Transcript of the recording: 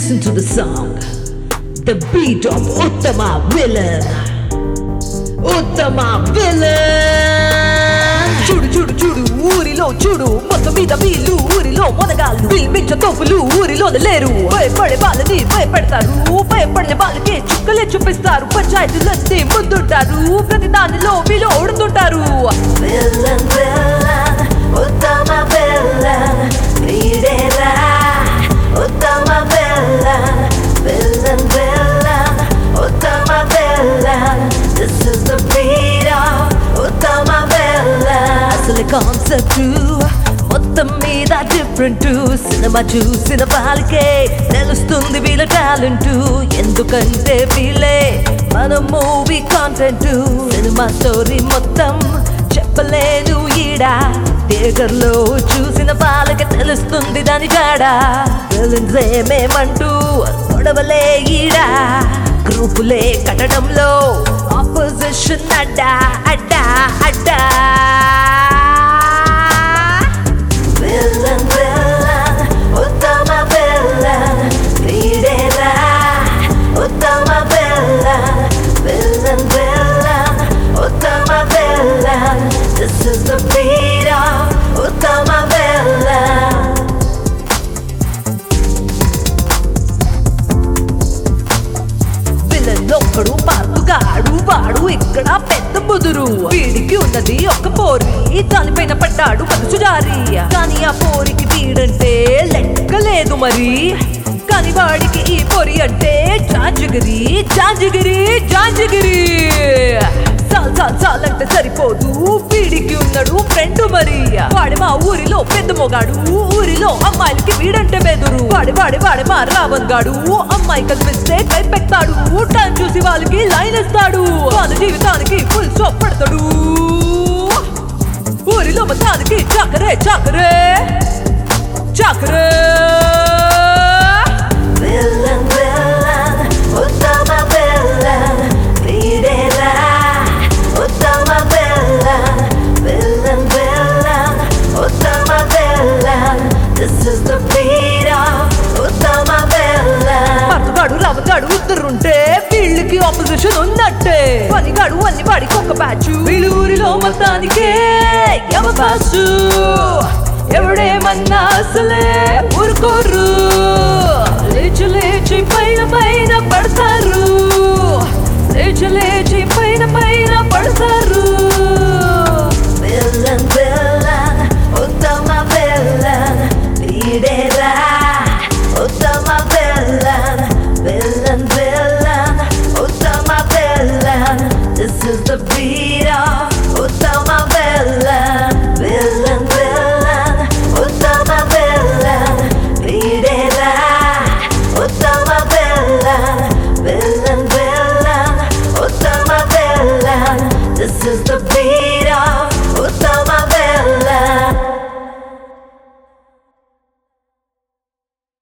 Listen to the song. The beat of Uttama Villain. Uttama Villain. చూడు చూడు చూడు ఊరిలో చూడు మొత్తం మీద వీళ్ళు ఊరిలో మొదగాళ్ళు వీల్మించ తోపులు ఊరిలో లేరు భయపడే వాళ్ళని భయపెడతారు భయపడే వాళ్ళకి చుక్కలే చూపిస్తారు పంచాయతీలన్నీ ముందుంటారు ప్రతి దానిలో వీళ్ళు ఓడుతుంటారు Villain, villain, ఉత్తమ villain, వీడేలా ఉత్తమ villain, villain, villain, ఉత్తమ villain. This is the beat of ఉత్తమ villain. అసలు కాన్సెప్ట్ మొత్తం మీద డిఫరెంట్ సినిమా చూసిన వాళ్ళకే తెలుస్తుంది వీళ్ళ టాలెంట్ ఎందుకంటే వీళ్ళే మన మూవీ కాంటెంట్ సినిమా స్టోరీ మొత్తం చెప్పలేను ఈడ థియేటర్ లో చూసిన వాళ్ళకి తెలుస్తుంది దాని జాడ విలన్స్ ఏమేమంటూ గొడవలే ఈడ గ్రూపులే కట్టడంలో ఆపోజిషన్ అడ్డా అడ్డా అడ్డా Villain, villain, ఉత్తమ villain, వీడేలా ఉత్తమ villain, villain, villain, ఉత్తమ villain. This is the beat of ఉత్తమ villain. పిల్లలొక్కడు పార్పుగాడు వాడు ఇక్కడ పెద్ద ముదురు వీడికి ఉన్నది ఒక పోరి దానిపైన పడ్డాడు మనసు జారి కానీ ఆ పోరికి వీడంటే లెక్కలేదు మరి కానీ వాడికి ఈ పొరి అంటే జాంజిగిరి జాంజిగిరి జాంజిగిరి చాలు చాలు చాలంటే సరిపోదు వీడికి ఉన్నాడు ఫ్రెండ్ మరి వాడి మా ఊరిలో పెద్ద మొగాడు ఊరిలో అమ్మాయిలకి వీడంటే బెదురు వాడి వాడి వాడి మా రావణ్ గాడు అమ్మాయి కనిపిస్తే కైపెక్తాడు టైం చూసి వాళ్ళకి లైన్ ఇస్తాడు వాళ్ళ జీవితానికి ఫుల్ స్టాప్ పెడతాడు ఊరిలో మొత్తానికి చాకరే చాకరే చాకరే Villain, villain, ఉత్తమ villain, వీడేలా ఉత్తమ villain. Villain, villain, ఉత్తమ villain. This is the beat of ఉత్తమ villain. పట్టుగాడు రవగాడు ఇద్దరుంటే వీళ్ళకి ఆపోజిషన్ ఉన్నట్టే పనిగాడు అన్ని వాడికి ఒక బ్యాచ్ వీళ్ళు ఊరిలో మొత్తానికే ఎవకాసు ఎవడేమన్నా అసలే ఊరుకోరు లేచి లేచి పైన పైన